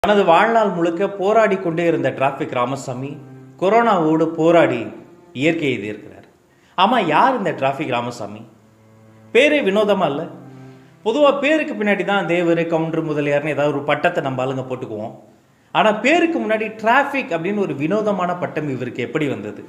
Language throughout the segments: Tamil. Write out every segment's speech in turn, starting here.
தனது வாழ்நாள் முழுக்க போராடி கொண்டே இருந்த டிராஃபிக் ராமசாமி கொரோனாவோடு போராடி இயற்கை எழுதியிருக்கிறார் ஆமா யார் இந்த டிராஃபிக் ராமசாமி பேரே வினோதமா இல்லை பொதுவாக பேருக்கு பின்னாடி தான் தேவர் கவுண்டர் முதலியார்னு ஏதாவது ஒரு பட்டத்தை நம்ம ஆளுங்க போட்டுக்குவோம் ஆனால் பேருக்கு முன்னாடி டிராஃபிக் அப்படின்னு ஒரு வினோதமான பட்டம் இவருக்கு எப்படி வந்தது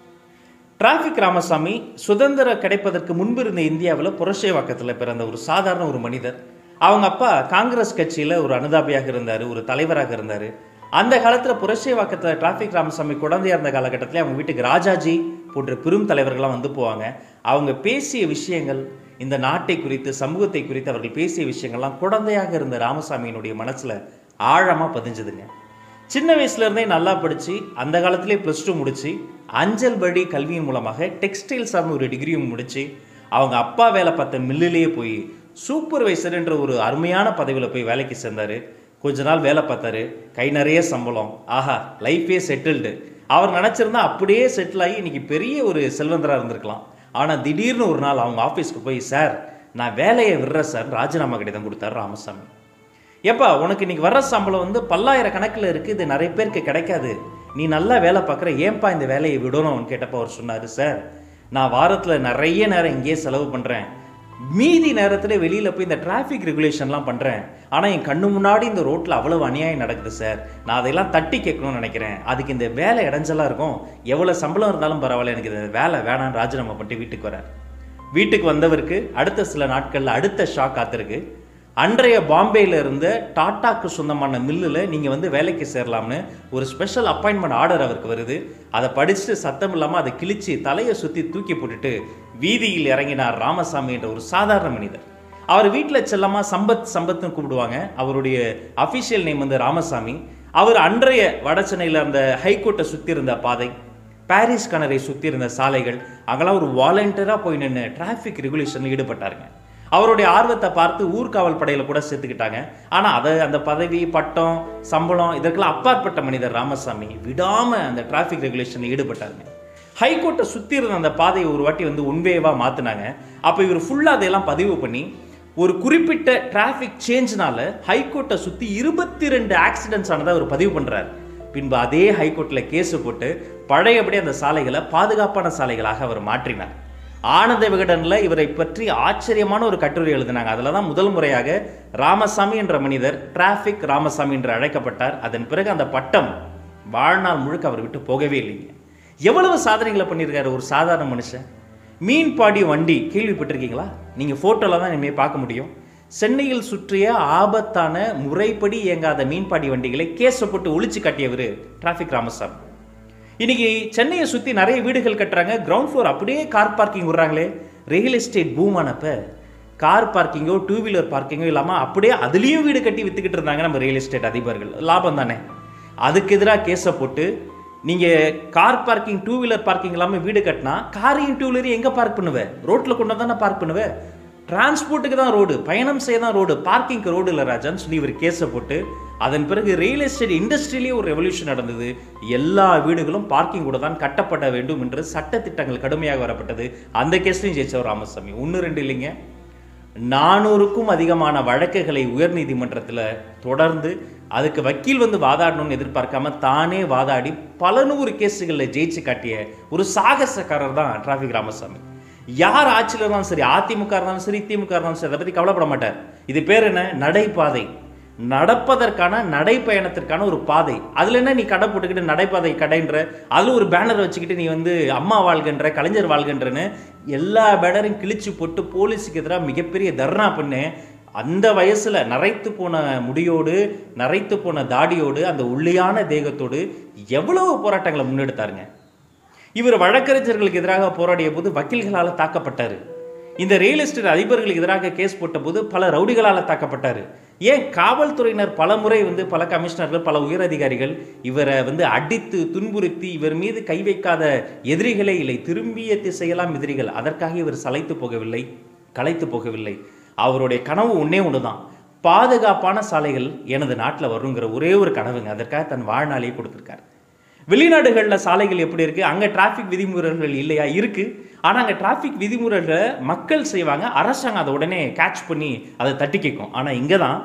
டிராஃபிக் ராமசாமி சுதந்திரம் கிடைப்பதற்கு முன்பு இருந்த இந்தியாவில் புரட்சிவாக்கத்தில் பிறந்த ஒரு சாதாரண ஒரு மனிதர் அவங்க அப்பா காங்கிரஸ் கட்சியில் ஒரு அனுதாபியாக இருந்தார் ஒரு தலைவராக இருந்தார் அந்த காலத்தில் புரட்சிவாக்கத்தில் டிராஃபிக் ராமசாமி குழந்தையா இருந்த காலகட்டத்தில் அவங்க வீட்டுக்கு ராஜாஜி போன்ற பெரும் தலைவர்கள்லாம் வந்து போவாங்க அவங்க பேசிய விஷயங்கள் இந்த நாட்டை குறித்து சமூகத்தை குறித்து அவர்கள் பேசிய விஷயங்கள்லாம் குழந்தையாக இருந்த ராமசாமியினுடைய மனசில் ஆழமாக பதிஞ்சுதுங்க சின்ன வயசுல இருந்தே நல்லா படிச்சு அந்த காலத்திலே ப்ளஸ் டூ முடிச்சு அஞ்சல் வழி கல்வியின் மூலமாக டெக்ஸ்டைல் சார்ந்த ஒரு டிகிரியும் முடிச்சு அவங்க அப்பா வேலை பார்த்த மில்லிலேயே போய் சூப்பர்வைசர்ன்ற ஒரு அருமையான பதவியில் போய் வேலைக்கு சேர்ந்தாரு கொஞ்ச நாள் வேலை பார்த்தாரு கை நிறைய சம்பளம் ஆஹா லைஃபே செட்டில்டு அவர் நினச்சிருந்தா அப்படியே செட்டில் ஆகி இன்னைக்கு பெரிய ஒரு செல்வந்தராக இருந்திருக்கலாம் ஆனால் திடீர்னு ஒரு நாள் அவங்க ஆஃபீஸ்க்கு போய் சார் நான் வேலையை விடுறேன் சார் ராஜினாமா கடிதம் கொடுத்தாரு ராமசாமி ஏப்பா உனக்கு இன்னைக்கு வர்ற சம்பளம் வந்து பல்லாயிரம் கணக்கில் இருக்குது இது நிறைய பேருக்கு கிடைக்காது நீ நல்லா வேலை பார்க்குற ஏன்பா இந்த வேலையை விடணும்னு கேட்டப்போ அவர் சொன்னார் சார் நான் வாரத்தில் நிறைய நேரம் இங்கேயே செலவு பண்ணுறேன் மீதி நேரத்தில் வெளியில் போய் இந்த டிராஃபிக் ரெகுலேஷன்லாம் பண்ணுறேன் ஆனால் என் கண்ணு முன்னாடி இந்த ரோட்டில் அவ்வளவு அநியாயம் நடக்குது சார் நான் அதையெல்லாம் தட்டி கேட்கணும்னு நினைக்கிறேன் அதுக்கு இந்த வேலை இடைஞ்சலாக இருக்கும் எவ்வளோ சம்பளம் இருந்தாலும் பரவாயில்ல எனக்கு இந்த வேலை வேணான்னு ராஜினாமா பண்ணிட்டு வீட்டுக்கு வரார் வீட்டுக்கு வந்தவருக்கு அடுத்த சில நாட்களில் அடுத்த ஷாக் காத்திருக்கு அன்றைய பாம்பேல இருந்த டாட்டாக்கு சொந்தமான மில்லில் நீங்கள் வந்து வேலைக்கு சேரலாம்னு ஒரு ஸ்பெஷல் அப்பாயின்மெண்ட் ஆர்டர் அவருக்கு வருது அதை படிச்சுட்டு சத்தம் இல்லாமல் அதை கிழிச்சு தலையை சுற்றி தூக்கி போட்டுட்டு வீதியில் இறங்கினார் ராமசாமி என்ற ஒரு சாதாரண மனிதர் அவர் வீட்டில் செல்லமாக சம்பத் சம்பத்னு கூப்பிடுவாங்க அவருடைய அஃபிஷியல் நேம் வந்து ராமசாமி அவர் அன்றைய வடசென்னையில் அந்த ஹைகோர்ட்டை சுற்றி இருந்த பாதை பாரிஸ் கனரை சுற்றி இருந்த சாலைகள் அங்கெல்லாம் ஒரு வாலண்டியராக போய் நின்று டிராஃபிக் ரெகுலேஷனில் ஈடுபட்டாருங்க அவருடைய ஆர்வத்தை பார்த்து ஊர்காவல் படையில் கூட சேர்த்துக்கிட்டாங்க ஆனால் அதை அந்த பதவி பட்டம் சம்பளம் இதற்கெல்லாம் அப்பாற்பட்ட மனிதர் ராமசாமி விடாமல் அந்த டிராஃபிக் ரெகுலேஷனில் ஈடுபட்டாருங்க ஹைகோர்ட்டை சுற்றி இருந்த அந்த பாதையை ஒரு வாட்டி வந்து ஒன்வேவாக மாற்றினாங்க அப்போ இவர் ஃபுல்லாக அதையெல்லாம் பதிவு பண்ணி ஒரு குறிப்பிட்ட டிராஃபிக் சேஞ்ச்னால ஹைகோர்ட்டை சுற்றி இருபத்தி ரெண்டு ஆக்சிடென்ட்ஸ் ஆனதை அவர் பதிவு பண்ணுறாரு பின்பு அதே ஹைகோர்ட்டில் கேஸு போட்டு பழையபடி அந்த சாலைகளை பாதுகாப்பான சாலைகளாக அவர் மாற்றினார் ஆனந்த விகடனில் இவரை பற்றி ஆச்சரியமான ஒரு கட்டுரை எழுதினாங்க அதில் தான் முதல் முறையாக ராமசாமி என்ற மனிதர் டிராஃபிக் ராமசாமி என்று அழைக்கப்பட்டார் அதன் பிறகு அந்த பட்டம் வாழ்நாள் முழுக்க அவர் விட்டு போகவே இல்லைங்க எவ்வளவு சாதனைகளை பண்ணியிருக்காரு ஒரு சாதாரண மனுஷன் மீன்பாடி வண்டி கேள்விப்பட்டிருக்கீங்களா நீங்கள் ஃபோட்டோவில் தான் இனிமேல் பார்க்க முடியும் சென்னையில் சுற்றிய ஆபத்தான முறைப்படி இயங்காத மீன்பாடி வண்டிகளை கேஸை போட்டு ஒழிச்சு காட்டியவர் டிராஃபிக் ராமசாமி இன்னைக்கு சென்னையை சுற்றி நிறைய வீடுகள் கட்டுறாங்க கிரவுண்ட் ஃப்ளோர் அப்படியே கார் பார்க்கிங் விடுறாங்களே ரியல் எஸ்டேட் பூம் ஆனப்ப கார் பார்க்கிங்கோ டூ வீலர் பார்க்கிங்கோ இல்லாமல் அப்படியே அதுலேயும் வீடு கட்டி வித்துக்கிட்டு இருந்தாங்க நம்ம ரியல் எஸ்டேட் அதிபர்கள் லாபம் தானே அதுக்கு எதிராக கேஸை போட்டு நீங்கள் car parking two wheeler parking இல்லாமல் வீடு கட்டினா காரையும் டூ வீலரையும் எங்கே பார்க் பண்ணுவேன் ரோட்டில் கொண்டு தானே பார்க் பண்ணுவேன் டிரான்ஸ்போர்ட்டுக்கு தான் ரோடு பயணம் செய்ய தான் ரோடு பார்க்கிங்க்கு ரோடு இல்லை ராஜான்னு சொல்லி இவர் கேஸை போட்டு அதன் பிறகு ரியல் எஸ்டேட் இண்டஸ்ட்ரியிலேயே ஒரு ரெவல்யூஷன் நடந்தது எல்லா வீடுகளும் பார்க்கிங் கூட தான் கட்டப்பட வேண்டும் என்று சட்ட திட்டங்கள் கடுமையாக வரப்பட்டது அந்த கேஸ்லையும் ஜெயிச்சவர் ராமசாமி ஒன்று ரெண்டு இல்லைங்க நானூறுக்கும் அதிகமான வழக்குகளை உயர்நீதிமன்றத்தில் தொடர்ந்து அதுக்கு வக்கீல் வந்து வாதாடணும்னு எதிர்பார்க்காம தானே வாதாடி பல நூறு கேஸுகளில் ஜெயிச்சு காட்டிய ஒரு சாகசக்காரர் தான் டிராஃபிக் ராமசாமி யார் ஆட்சியில் இருந்தாலும் சரி அதிமுக இருந்தாலும் சரி திமுக இருந்தாலும் சரி அதை பற்றி கவலைப்பட மாட்டார் இது பேர் என்ன நடைபாதை நடப்பதற்கான நடைப்பயணத்திற்கான ஒரு பாதை அதில் என்ன நீ கடை போட்டுக்கிட்டு நடைபாதை கடைன்ற அதில் ஒரு பேனர் வச்சுக்கிட்டு நீ வந்து அம்மா வாழ்கின்ற கலைஞர் வாழ்கின்றன்னு எல்லா பேனரையும் கிழிச்சு போட்டு போலீஸுக்கு எதிராக மிகப்பெரிய தர்ணா பண்ணு அந்த வயசுல நரைத்து போன முடியோடு நரைத்து போன தாடியோடு அந்த ஒல்லியான தேகத்தோடு எவ்வளவு போராட்டங்களை முன்னெடுத்தாருங்க இவர் வழக்கறிஞர்களுக்கு எதிராக போராடிய போது வக்கீல்களால் தாக்கப்பட்டார் இந்த ரியல் எஸ்டேட் அதிபர்களுக்கு எதிராக கேஸ் போட்டபோது பல ரவுடிகளால் தாக்கப்பட்டார் ஏன் காவல்துறையினர் பல முறை வந்து பல கமிஷனர்கள் பல உயரதிகாரிகள் இவரை வந்து அடித்து துன்புறுத்தி இவர் மீது கை வைக்காத எதிரிகளே இல்லை திரும்பிய திசையெல்லாம் எதிரிகள் அதற்காக இவர் சளைத்து போகவில்லை களைத்து போகவில்லை அவருடைய கனவு ஒன்றே ஒன்று தான் பாதுகாப்பான சாலைகள் எனது நாட்டில் வருங்கிற ஒரே ஒரு கனவுங்க அதற்காக தன் வாழ்நாளையே கொடுத்துருக்காரு வெளிநாடுகளில் சாலைகள் எப்படி இருக்குது அங்கே டிராஃபிக் விதிமுறைகள் இல்லையா இருக்குது ஆனால் அங்கே டிராஃபிக் விதிமுறைகளை மக்கள் செய்வாங்க அரசாங்கம் அதை உடனே கேட்ச் பண்ணி அதை தட்டி கேட்கும் ஆனால் இங்கே தான்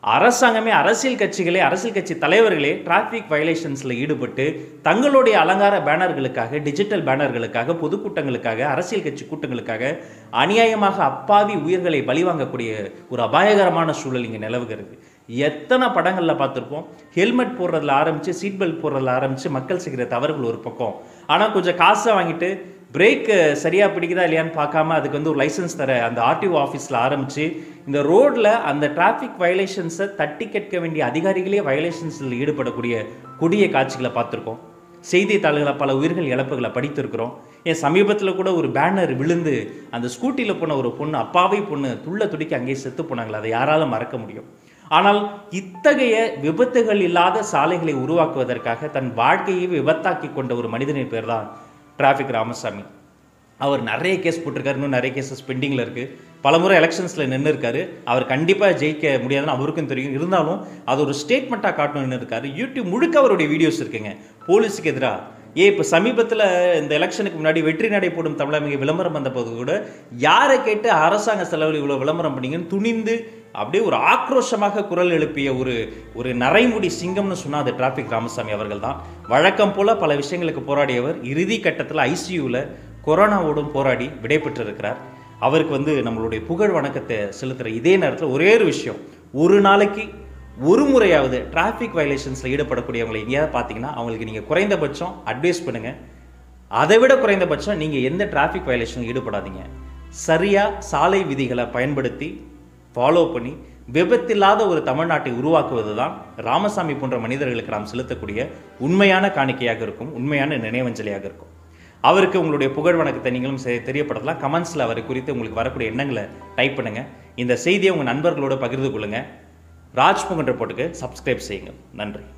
அரசாங்கமே அரசியல் கட்சிகளே அரசியல் கட்சி தலைவர்களே டிராஃபிக் வயலேஷன்ஸில் ஈடுபட்டு தங்களுடைய அலங்கார பேனர்களுக்காக டிஜிட்டல் பேனர்களுக்காக பொதுக்கூட்டங்களுக்காக அரசியல் கட்சி கூட்டங்களுக்காக அநியாயமாக அப்பாவி உயிர்களை பலிவாங்கக்கூடிய ஒரு அபாயகரமான சூழல் இங்கே நிலவுகிறது எத்தனை படங்களில் பார்த்துருப்போம் ஹெல்மெட் போடுறதுல ஆரம்பித்து சீட் பெல்ட் போடுறதுல ஆரம்பித்து மக்கள் செய்கிற தவறுகள் ஒரு பக்கம் ஆனால் கொஞ்சம் காசை வாங்கிட்டு பிரேக் சரியாக பிடிக்குதா இல்லையான்னு பார்க்காம அதுக்கு வந்து ஒரு லைசன்ஸ் தர அந்த ஆர்டிஓ ஆஃபீஸில் ஆரம்பித்து இந்த ரோட்டில் அந்த டிராஃபிக் வயலேஷன்ஸை தட்டி கேட்க வேண்டிய அதிகாரிகளே வயலேஷன்ஸில் ஈடுபடக்கூடிய கொடிய காட்சிகளை பார்த்துருக்கோம் செய்தித்தாள்களை பல உயிர்கள் இழப்புகளை படித்திருக்கிறோம் ஏன் சமீபத்தில் கூட ஒரு பேனர் விழுந்து அந்த ஸ்கூட்டியில் போன ஒரு பொண்ணு அப்பாவை பொண்ணு துள்ள துடிக்க அங்கேயே செத்து போனாங்களே அதை யாரால மறக்க முடியும் ஆனால் இத்தகைய விபத்துகள் இல்லாத சாலைகளை உருவாக்குவதற்காக தன் வாழ்க்கையை விபத்தாக்கி கொண்ட ஒரு மனிதனின் பேர் தான் டிராஃபிக் ராமசாமி அவர் நிறைய கேஸ் போட்டிருக்காரு இன்னும் நிறைய கேசஸ் பெண்டிங்கில் இருக்குது பலமுறை எலெக்ஷன்ஸில் நின்று இருக்காரு அவர் கண்டிப்பாக ஜெயிக்க முடியாதுன்னு அவருக்கும் தெரியும் இருந்தாலும் அது ஒரு ஸ்டேட்மெண்ட்டாக காட்டணும்னு இருக்காரு யூடியூப் முழுக்க அவருடைய வீடியோஸ் இருக்குங்க போலீஸுக்கு எதிராக ஏ இப்போ சமீபத்தில் இந்த எலெக்ஷனுக்கு முன்னாடி வெற்றி நடை போடும் தமிழக விளம்பரம் வந்தபோது கூட யாரை கேட்டு அரசாங்க செலவில் இவ்வளோ விளம்பரம் பண்ணீங்கன்னு துணிந்து அப்படியே ஒரு ஆக்ரோஷமாக குரல் எழுப்பிய ஒரு ஒரு நரைமுடி சிங்கம்னு சொன்னால் அது டிராஃபிக் ராமசாமி அவர்கள் தான் வழக்கம் போல பல விஷயங்களுக்கு போராடியவர் இறுதி கட்டத்தில் ஐசியூவில் கொரோனாவோடும் போராடி விடை பெற்றிருக்கிறார் அவருக்கு வந்து நம்மளுடைய புகழ் வணக்கத்தை செலுத்துகிற இதே நேரத்தில் ஒரே ஒரு விஷயம் ஒரு நாளைக்கு ஒரு முறையாவது டிராஃபிக் வயலேஷன்ஸில் ஈடுபடக்கூடியவங்களை எங்கேயாவது பார்த்தீங்கன்னா அவங்களுக்கு நீங்கள் குறைந்தபட்சம் அட்வைஸ் பண்ணுங்கள் அதை விட குறைந்தபட்சம் நீங்கள் எந்த டிராஃபிக் வயலேஷனும் ஈடுபடாதீங்க சரியாக சாலை விதிகளை பயன்படுத்தி ஃபாலோ பண்ணி விபத்தில்லாத ஒரு தமிழ்நாட்டை உருவாக்குவது தான் ராமசாமி போன்ற மனிதர்களுக்கு நாம் செலுத்தக்கூடிய உண்மையான காணிக்கையாக இருக்கும் உண்மையான நினைவஞ்சலியாக இருக்கும் அவருக்கு உங்களுடைய புகழ் வணக்கத்தை நீங்களும் செ- தெரியப்படுத்தலாம் கமெண்ட்ஸில் அவரை குறித்து உங்களுக்கு வரக்கூடிய எண்ணங்களை டைப் பண்ணுங்க இந்த செய்தியை உங்கள் நண்பர்களோட பகிர்ந்து கொள்ளுங்க ராஜ்முகன் ரிப்போர்ட்டுக்கு சப்ஸ்கிரைப் செய்யுங்க நன்றி